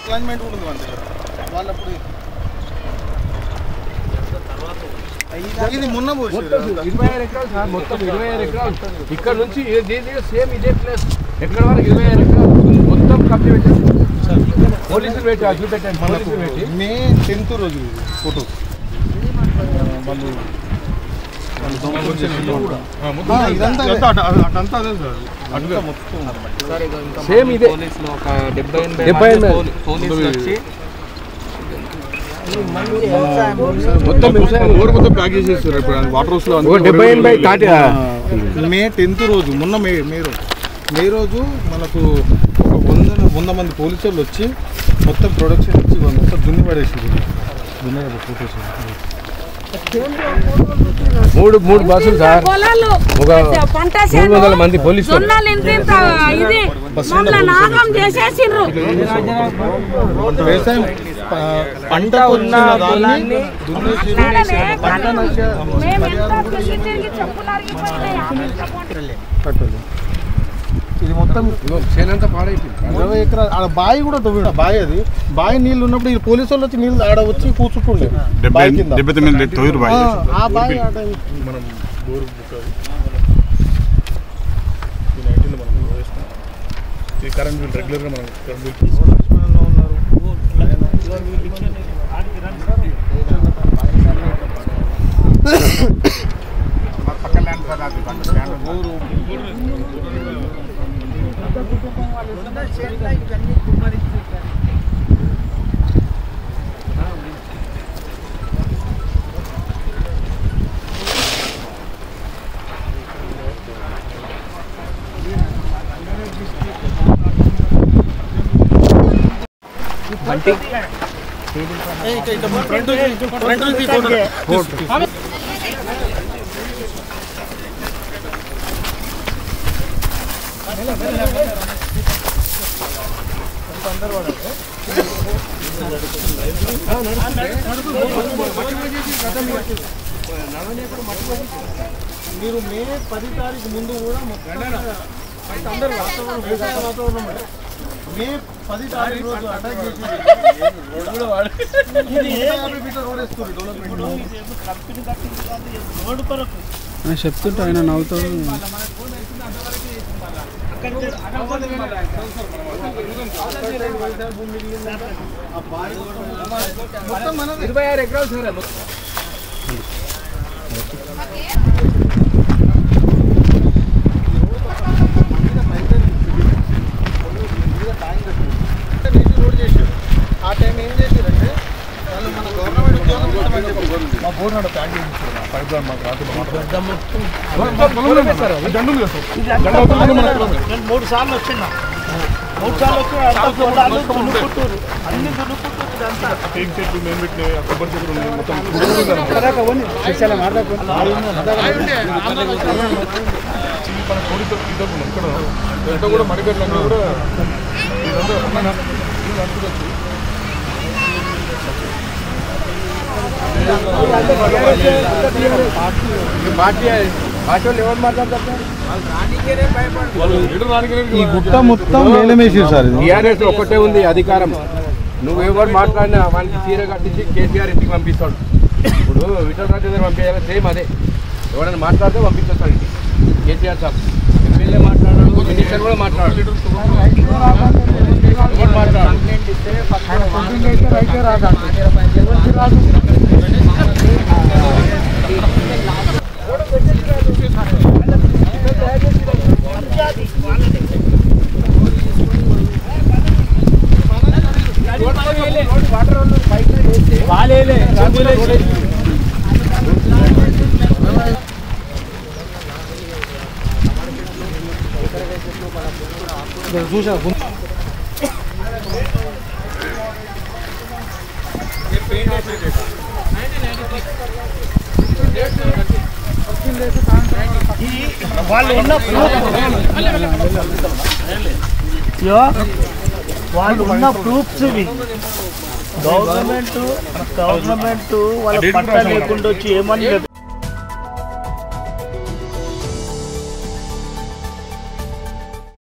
Alignment కూడా ఉంది మన దగ్గర వాళ్ళు అప్పుడు ఇది మొన్న పోసారు మొత్తం ఇరవై ఆరు ఎకరాలు సార్ మొత్తం ఇరవై ఆరు ఎకరాలు ఇక్కడ నుంచి ఏ- దీని సేమ్ ఇదే ప్లేస్ ఎక్కడ వరకు ఇరవై ఆరు ఎకరాలు మొత్తం కప్పి పెట్టారు పోలీసులు పెట్టి అది చూపెట్టాను పోలీసులు పెట్టి మే టెన్త్ రోజు ఇది ఫోటో వాళ్ళు వాళ్ళు దొంగలు చేసిండ్రు కూడా. ఆ, ఇదంతా అదే. అటంతా అదే సార్ అటుగా మొత్తం సేమ్ ఇదే పోలీసులు ఒక డెబ్బై ఎనభై డెబ్బై మంది ఎనభై. పోలీ- పోలీసులు వచ్చి మొత్తం వ్యవసాయం ఊరు మొత్తం ప్యాక్ చేసేస్తారు ఇప్పుడు వాటర్ హౌస్ లో ఓ డెబ్బై ఎనభై తాటి మే టెన్త్ రోజు మొన్న మే మే రోజు మే రోజు మనకు ఒక వంద వంద మంది పోలీసు వాళ్ళు వచ్చి మొత్తం ప్రొడక్షన్ ఇచ్చి వాళ్ళు మొత్తం దున్ని పడేసి దున్న ఫోటోస్ మూడు మూడు బస్సులు సార్ పొలాలు ఒక పంట మూడు వందల మంది పోలీసులు జొన్నలు ఇంత ఇంత ఇది మమ్మల్ని నాగం చేసేసిండ్రు వ్యవసాయం ప- పంట ఉన్న దాన్ని దున్నేసి మాట్లాడలే, కానీ మేము ఎంత తిరిగి తిరిగి చెప్పులు అరిగిపోయినాయి, ఆమె ఎంత పోటీ. కట్టాలి ఇది మొత్తం చేనంతా పాడైపోయింది ఇరవై ఎకరాలు ఆడ బావి కూడా తవ్విన బావి అది బావి నీళ్ళు ఉన్నప్పుడు ఈ పోలీసు వాళ్ళు వచ్చి నీళ్ళు ఆడ వచ్చి కూర్చుంటుండే బావి కింద. డెబ్బై తొమ్మిది తొమ్మిది ఆ, ఆ బావి ఆ టైం మనం బోర్ బుక్ అది ఈ నైన్టీన్ మనం వేస్తాం ఈ కరెంట్ బిల్ రెగ్యులర్గా మనం కరెంట్ బిల్ ఫ్రంట్ ఫ్రంట్ నుంచి ఫోటో మీరు మే పది తారీఖు ముందు కూడా మొత్తం అందరూ వాతావరణం వ్యవసాయ వాతావరణం ఉండే. మే పది తారీఖు రోజు అటాక్ చేసి ఇది ఏ యాభై మీటర్ రోడ్ వేస్తుంది డెవలప్మెంట్ చెప్తుంటే ఆయన నవ్వుతాడు మొత్తం మనది ఇరవై ఆరు ఎకరాలు సార్ నీటి రోడ్ చేశారు ఆ టైం ఏం చేశారంటే వాళ్ళు మన గవర్నమెంట్ ఉద్యోగం ఇస్తామని చెప్పారు. మా బోర్డు నాడు ప్యాక్ చేయించారు మా పైప్ లైన్ మాకు రాత్రి మూడు సార్లు వచ్చిందా మూడు సార్లు వచ్చి అంతా పొలాలు దున్నుకుంటారు అన్ని దున్నుకుంటారు ఇదంతా కొబ్బరి చెట్లు ఉన్నాయి, మొత్తం ఇదంతా కూడా మడిపెట్ల కూడా ఇదంతా పార్టీ పార్టీ వాళ్ళు ఎవరు మాట్లాడతారు ఈ గుట్ట మొత్తం మేలమేసారు సార్ ఇది టీఆర్ఎస్ ఒకటే ఉంది అధికారం నువ్వు ఎవరు మాట్లాడినా వానికి చీర కట్టించి కేసీఆర్ ఇంటికి పంపిస్తాడు ఇప్పుడు విఠల్ రాజు గారు పంపించాలి సేమ్ అదే ఎవరైనా మాట్లాడితే పంపించేస్తాడు ఇంటికి కేసీఆర్ సార్ ఎమ్మెల్యే మాట్లాడాడు మినిస్టర్ కూడా మాట్లాడాడు ఎవరు మాట్లాడాడు వాళ్ళు ఉన్న ప్రూఫ్ యో, వాళ్ళు ఉన్న ప్రూఫ్స్ ఇవి గవర్నమెంట్ గవర్నమెంట్ వాళ్ళ పట్ట లేకుండా వచ్చి ఏమని